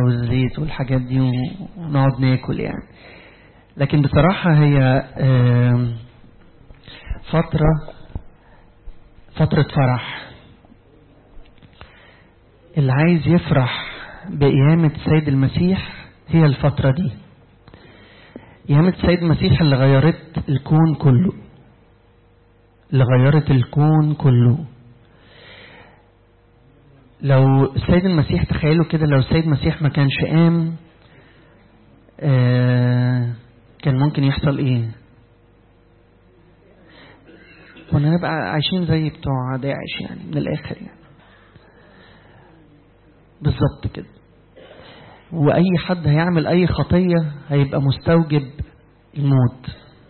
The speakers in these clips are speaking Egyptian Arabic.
والزيت والحاجات دي ونقعد ناكل يعني لكن بصراحة هي فترة فترة فرح اللي عايز يفرح بقيامة السيد المسيح هي الفترة دي قيامة السيد المسيح اللي غيرت الكون كله اللي غيرت الكون كله لو السيد المسيح تخيلوا كده لو السيد المسيح ما كانش قام آه كان ممكن يحصل ايه كنا نبقى عايشين زي بتوع داعش يعني من الاخر يعني بالظبط كده واي حد هيعمل اي خطية هيبقى مستوجب الموت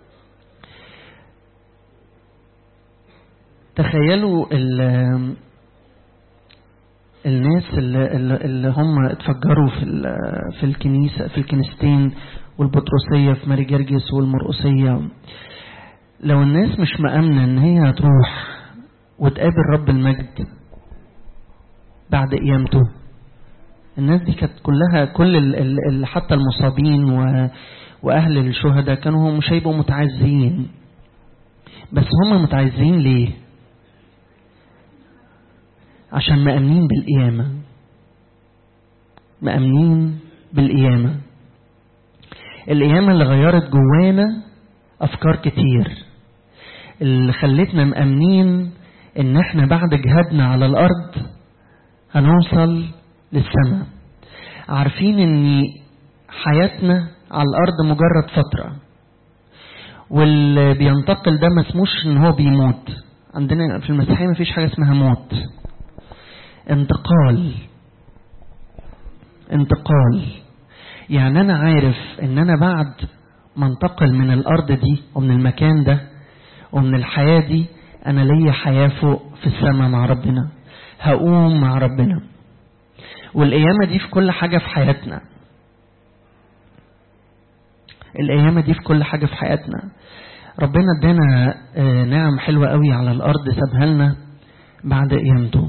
تخيلوا الناس اللي, اللي هم اتفجروا في في الكنيسة في الكنيستين والبطرسية في ماري جرجس والمرقسية لو الناس مش مأمنة ان هي هتروح وتقابل رب المجد بعد قيامته الناس دي كانت كلها كل ال ال حتى المصابين و واهل الشهداء كانوا مش هيبقوا متعزين بس هم متعزين ليه عشان مأمنين بالقيامة مأمنين بالقيامة القيامة اللي غيرت جوانا أفكار كتير اللي خلتنا مأمنين إن إحنا بعد جهادنا على الأرض هنوصل للسماء عارفين إن حياتنا على الأرض مجرد فترة واللي بينتقل ده ما اسموش إن هو بيموت عندنا في المسيحية مفيش حاجة اسمها موت انتقال انتقال يعني انا عارف ان انا بعد ما انتقل من الارض دي ومن المكان ده ومن الحياة دي انا ليا حياة فوق في السماء مع ربنا هقوم مع ربنا والقيامة دي في كل حاجة في حياتنا القيامة دي في كل حاجة في حياتنا ربنا ادانا نعم حلوة قوي على الارض سابها لنا بعد قيامته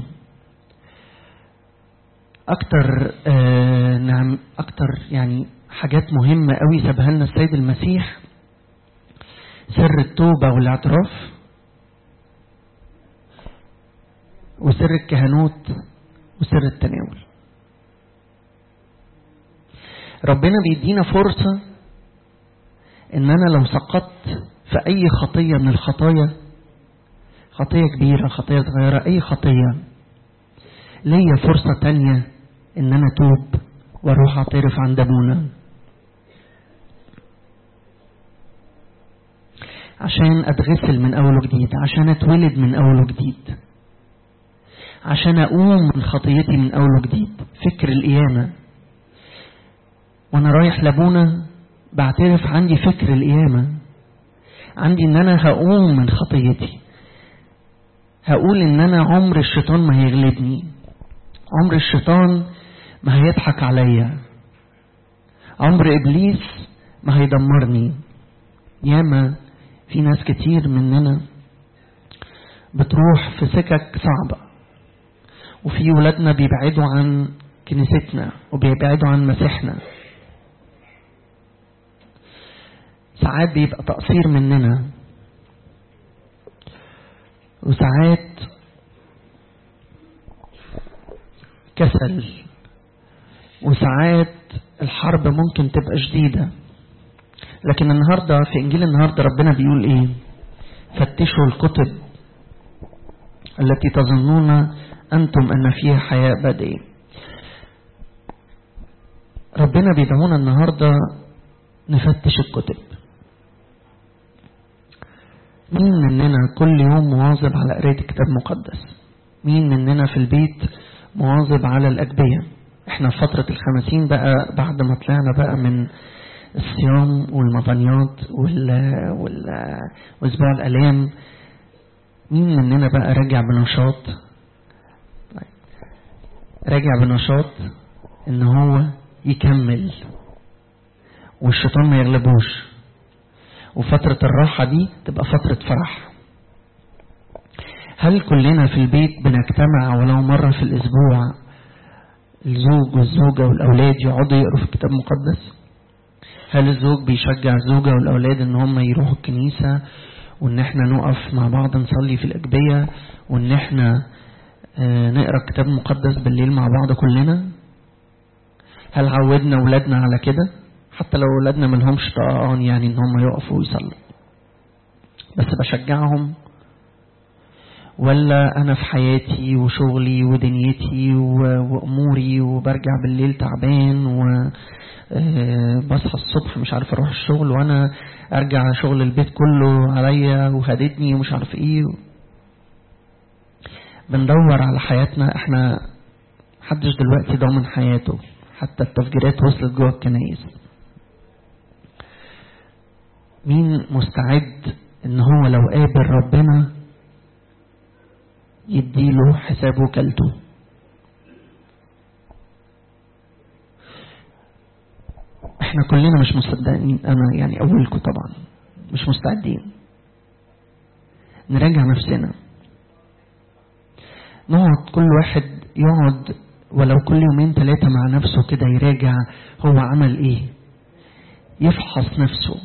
اكتر آه نعم اكتر يعني حاجات مهمة قوي سابها لنا السيد المسيح سر التوبة والاعتراف وسر الكهنوت وسر التناول ربنا بيدينا فرصة ان انا لو سقطت في اي خطية من الخطايا خطية كبيرة خطية صغيرة اي خطية ليا فرصة تانية ان انا توب واروح اعترف عند ابونا عشان اتغسل من اول وجديد عشان اتولد من اول وجديد عشان اقوم من خطيتي من اول وجديد فكر القيامة وانا رايح لابونا بعترف عندي فكر القيامة عندي ان انا هقوم من خطيتي هقول ان انا عمر الشيطان ما هيغلبني عمر الشيطان ما هيضحك عليا عمر ابليس ما هيدمرني ياما في ناس كتير مننا بتروح في سكك صعبة وفي ولادنا بيبعدوا عن كنيستنا وبيبعدوا عن مسيحنا ساعات بيبقى تقصير مننا وساعات كسل وساعات الحرب ممكن تبقى شديدة لكن النهاردة في إنجيل النهاردة ربنا بيقول إيه فتشوا الكتب التي تظنون أنتم أن فيها حياة أبدية ربنا بيدعونا النهاردة نفتش الكتب مين مننا كل يوم مواظب على قراية كتاب مقدس مين مننا في البيت مواظب على الأجبية احنا في فترة الخمسين بقى بعد ما طلعنا بقى من الصيام والمطانيات وال... وال... واسبوع الالام مين مننا بقى راجع بنشاط راجع بنشاط ان هو يكمل والشيطان ما يغلبوش وفترة الراحة دي تبقى فترة فرح هل كلنا في البيت بنجتمع ولو مرة في الأسبوع الزوج والزوجة والأولاد يقعدوا يقروا في الكتاب المقدس هل الزوج بيشجع الزوجة والأولاد إن هم يروحوا الكنيسة وإن إحنا نقف مع بعض نصلي في الأجبية وإن إحنا آه، نقرأ الكتاب المقدس بالليل مع بعض كلنا هل عودنا أولادنا على كده حتى لو أولادنا ملهمش طقان يعني إن هم يقفوا ويصلوا بس بشجعهم ولا أنا في حياتي وشغلي ودنيتي وأموري وبرجع بالليل تعبان و آه، بصحى الصبح مش عارف اروح الشغل وانا ارجع شغل البيت كله عليا وهددني ومش عارف ايه بندور على حياتنا احنا محدش دلوقتي ضامن حياته حتى التفجيرات وصلت جوه الكنايس مين مستعد ان هو لو قابل ربنا يديله حساب وكالته احنا كلنا مش مصدقين انا يعني اولكم طبعا مش مستعدين نراجع نفسنا نقعد كل واحد يقعد ولو كل يومين ثلاثة مع نفسه كده يراجع هو عمل ايه يفحص نفسه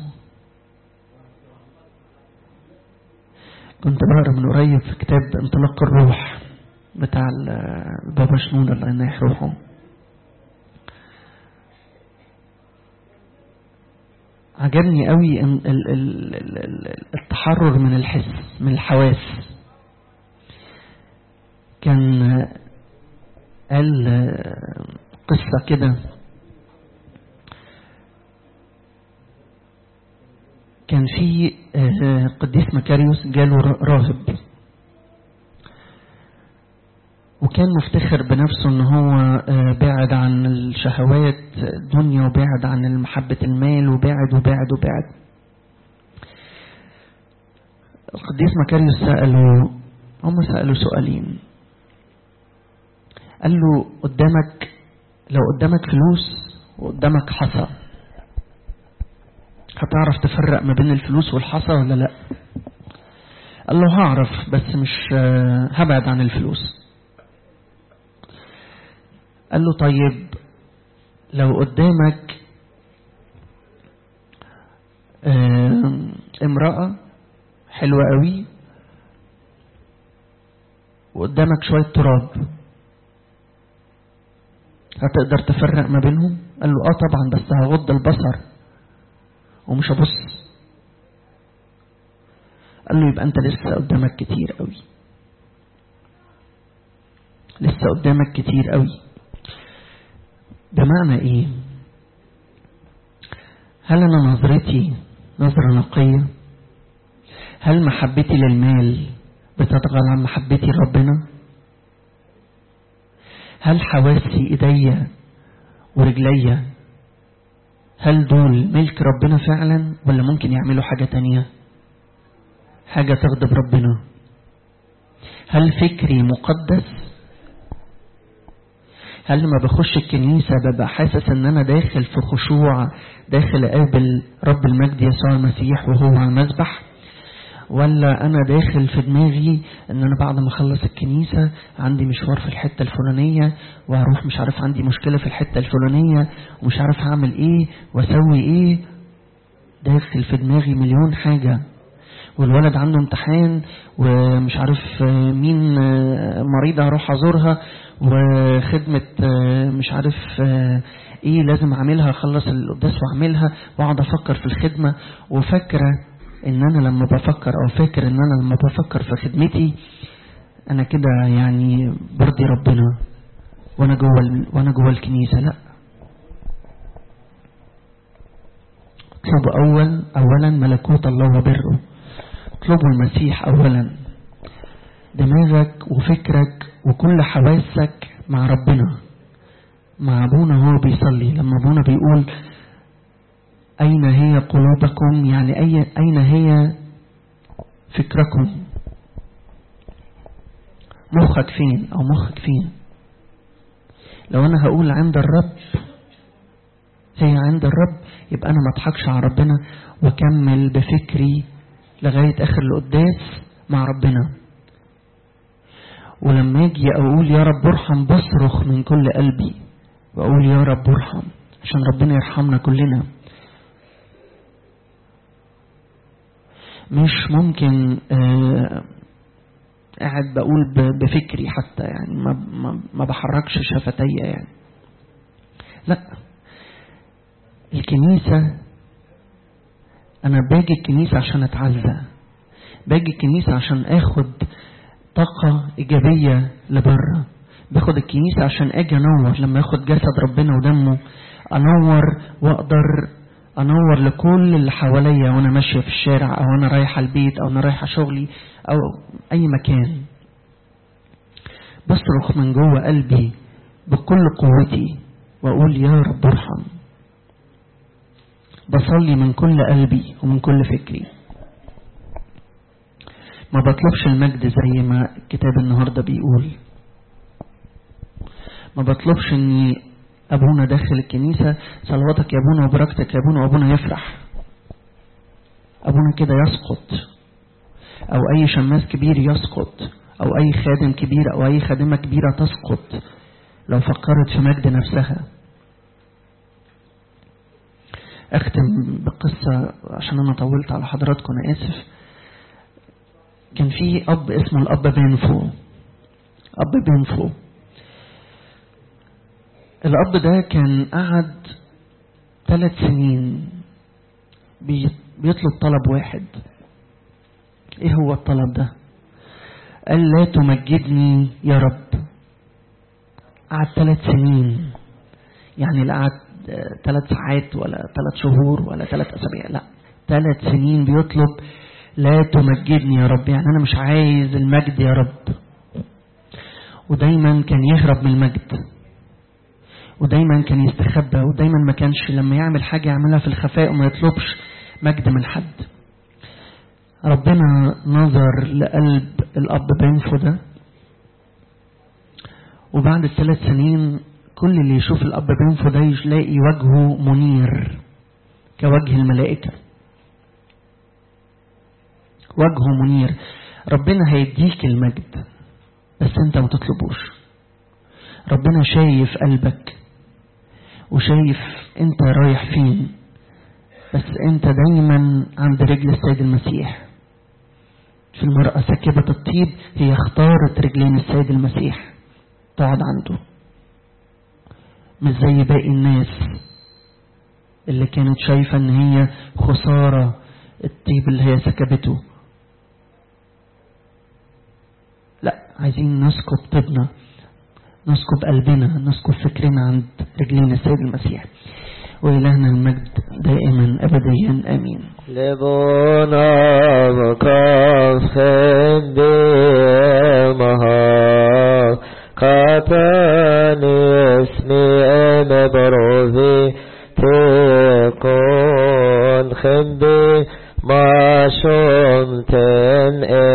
كنت بقرا من قريب في كتاب انطلاق الروح بتاع البابا شنودة الله ينيح روحه عجبني قوي التحرر من الحس من الحواس كان قال قصة كده كان في قديس مكاريوس جاله راهب وكان مفتخر بنفسه ان هو باعد عن الشهوات الدنيا وباعد عن محبة المال وباعد وباعد وباعد القديس مكاريوس سأله هم سألوا سؤالين قال له قدامك لو قدامك فلوس وقدامك حصى هتعرف تفرق ما بين الفلوس والحصى ولا لا قال له هعرف بس مش هبعد عن الفلوس قال له طيب لو قدامك امرأة حلوة قوي وقدامك شوية تراب هتقدر تفرق ما بينهم قال له اه طبعا بس هغض البصر ومش هبص قال له يبقى انت لسه قدامك كتير قوي لسه قدامك كتير قوي بمعنى ايه هل انا نظرتي نظرة نقية هل محبتي للمال بتطغى عن محبتي لربنا هل حواسي ايديا ورجليا هل دول ملك ربنا فعلا ولا ممكن يعملوا حاجة تانية حاجة تغضب ربنا هل فكري مقدس هل لما بخش الكنيسة ببقى حاسس ان انا داخل في خشوع داخل اقابل رب المجد يسوع المسيح وهو على المذبح ولا انا داخل في دماغي ان انا بعد ما اخلص الكنيسة عندي مشوار في الحتة الفلانية وهروح مش عارف عندي مشكلة في الحتة الفلانية ومش عارف هعمل ايه واسوي ايه داخل في دماغي مليون حاجة والولد عنده امتحان ومش عارف مين مريضة هروح ازورها وخدمة مش عارف ايه لازم اعملها اخلص القداس واعملها واقعد افكر في الخدمة وفاكرة ان انا لما بفكر او فاكر ان انا لما بفكر في خدمتي انا كده يعني برضي ربنا وانا جوه وانا جوه الكنيسة لا اطلبوا اول اولا ملكوت الله وبره اطلبوا المسيح اولا دماغك وفكرك وكل حواسك مع ربنا مع ابونا هو بيصلي لما ابونا بيقول اين هي قلوبكم يعني أي اين هي فكركم مخك فين او مخك فين لو انا هقول عند الرب هي عند الرب يبقى انا ما اضحكش على ربنا واكمل بفكري لغاية اخر القداس مع ربنا ولما اجي اقول يا رب ارحم بصرخ من كل قلبي وأقول يا رب ارحم عشان ربنا يرحمنا كلنا مش ممكن آه قاعد بقول بفكري حتى يعني ما, ما, ما بحركش شفتي يعني لا الكنيسة أنا باجي الكنيسة عشان أتعزى باجي الكنيسة عشان أخد طاقة إيجابية لبره باخد الكنيسة عشان أجي أنور لما أخد جسد ربنا ودمه أنور وأقدر أنور لكل اللي حواليا وأنا ماشية في الشارع أو أنا رايحة البيت أو أنا رايحة شغلي أو أي مكان بصرخ من جوه قلبي بكل قوتي وأقول يا رب ارحم بصلي من كل قلبي ومن كل فكري ما بطلبش المجد زي ما الكتاب النهاردة بيقول ما بطلبش اني ابونا داخل الكنيسة صلواتك يا ابونا وبركتك يا ابونا وابونا يفرح ابونا كده يسقط او اي شماس كبير يسقط او اي خادم كبير او اي خادمة كبيرة تسقط لو فكرت في مجد نفسها اختم بقصة عشان انا طولت على حضراتكم انا اسف كان في اب اسمه الاب بينفو اب بينفو الاب ده كان قعد ثلاث سنين بيطلب طلب واحد ايه هو الطلب ده قال لا تمجدني يا رب قعد ثلاث سنين يعني لا قعد ثلاث ساعات ولا ثلاث شهور ولا ثلاث أسابيع لا ثلاث سنين بيطلب لا تمجدني يا رب يعني أنا مش عايز المجد يا رب ودايما كان يهرب من المجد ودايما كان يستخبى ودايما ما كانش لما يعمل حاجة يعملها في الخفاء وما يطلبش مجد من حد ربنا نظر لقلب الأب بينفو ده وبعد الثلاث سنين كل اللي يشوف الأب بينفو ده يلاقي وجهه منير كوجه الملائكة وجهه منير ربنا هيديك المجد بس انت ما تطلبوش ربنا شايف قلبك وشايف انت رايح فين بس انت دايما عند رجل السيد المسيح في المرأة سكبة الطيب هي اختارت رجلين السيد المسيح تقعد عنده مش زي باقي الناس اللي كانت شايفة ان هي خسارة الطيب اللي هي سكبته لا عايزين نسكب طيبنا نسكب قلبنا نسكب فكرنا عند رجلين السيد المسيح وإلهنا المجد دائما أبديا آمين لبونا مكافن بمها كاتني اسمي مبروذي تكون خبي ما شمتن